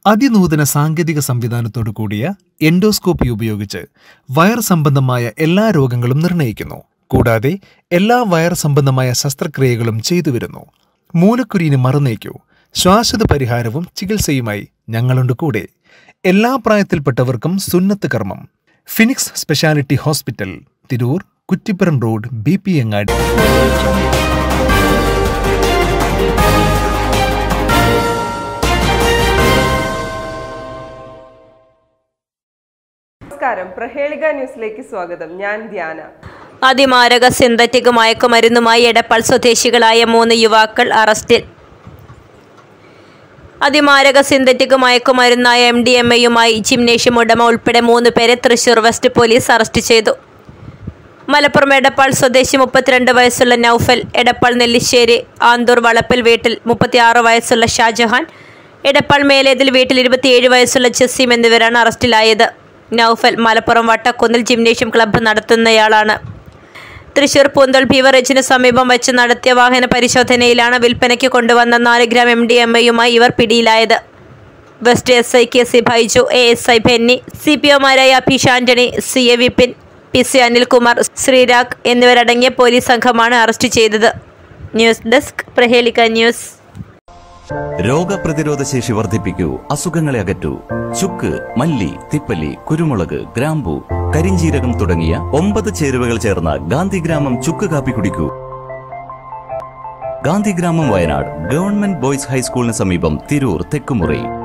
അതിനൂതന സാങ്കേതിക സംവിധാനത്തോടു കൂടിയ എൻഡോസ്കോപ്പി ഉപയോഗിച്ച് വയർ സംബന്ധമായ എല്ലാ രോഗങ്ങളും നിർണ്ണയിക്കുന്നു കൂടാതെ എല്ലാ വയർ സംബന്ധമായ ശസ്ത്രക്രിയകളും ചെയ്തുവരുന്നു മൂലക്കുരുവിന് മറുനീക്കൂ ശ്വാസത പരിഹാരവും ചികിത്സയുമായി ഞങ്ങളുണ്ട് കൂടെ എല്ലാ പ്രായത്തിൽപ്പെട്ടവർക്കും സുന്നത്ത് കർമ്മം Phoenix speciality hospital Tirur Kuttippuram road B P Angadi നമസ്കാരം പ്രഹേളിക ന്യൂസിലേക്ക് സ്വാഗതം ഞാൻ ധ്യാന അതിമാരക സിന്തറ്റിക് മയക്കുമരുന്നുമായി എടപ്പാൾ സ്വദേശികളായ മൂന്ന് യുവാക്കൾ അറസ്റ്റിൽ അതിമാരക സിന്തറ്റിക് മയക്കുമരുന്നായ എം ഡി എം എയുമായി ജിംനേഷ്യം ഉടമ ഉൾപ്പെടെ മൂന്ന് പേരെ തൃശൂർ വെസ്റ്റ് പോലീസ് അറസ്റ്റ് ചെയ്തു മലപ്പുറം എടപ്പാൾ സ്വദേശി മുപ്പത്തിരണ്ട് വയസ്സുള്ള നൌഫൽ എടപ്പാൾ നെല്ലിശ്ശേരി ആന്തൂർ വളപ്പിൽ വീട്ടിൽ മുപ്പത്തിയാറ് വയസ്സുള്ള ഷാജഹാൻ എടപ്പാൾ മേലേതിൽ വീട്ടിൽ ഇരുപത്തിയേഴ് വയസ്സുള്ള ജസീം എന്നിവരാണ് അറസ്റ്റിലായത് നൌഫൽ മലപ്പുറം വട്ടക്കുന്നിൽ ജിംനേഷ്യം ക്ലബ്ബ് നടത്തുന്നയാളാണ് തൃശൂർ പൂന്തോൾ ബീവറേജിന് സമീപം വെച്ച് നടത്തിയ വാഹന പരിശോധനയിലാണ് വിൽപ്പനയ്ക്ക് കൊണ്ടുവന്ന നാല് ഗ്രാം എം ഡി എം എയുമായി ഇവർ പിടിയിലായത് west S I K C Baiju A S I Benny C P ഒമാരായ Abheesh Antony C A Vipin P C Anilkumar Sreerag എന്നിവരടങ്ങിയ പോലീസ് സംഘമാണ് അറസ്റ്റ് ചെയ്തത് ന്യൂസ് ഡെസ്ക് പ്രഹേലിക ന്യൂസ് രോഗപ്രതിരോധ ശേഷി വർദ്ധിപ്പിക്കൂ അസുഖങ്ങളെ അകറ്റൂ ചുക്ക് മല്ലി തിപ്പല്ലി കുരുമുളക് ഗ്രാമ്പു കരിഞ്ചീരകം തുടങ്ങിയ ഒമ്പത് ചേരുവകൾ ചേർന്ന ഗാന്ധിഗ്രാമം ചുക്ക് കാപ്പി കുടിക്കൂ ഗാന്ധിഗ്രാമം വയനാട് ഗവൺമെന്റ് ബോയ്സ് ഹൈസ്കൂളിന് സമീപം തിരൂർ തെക്കുമുറി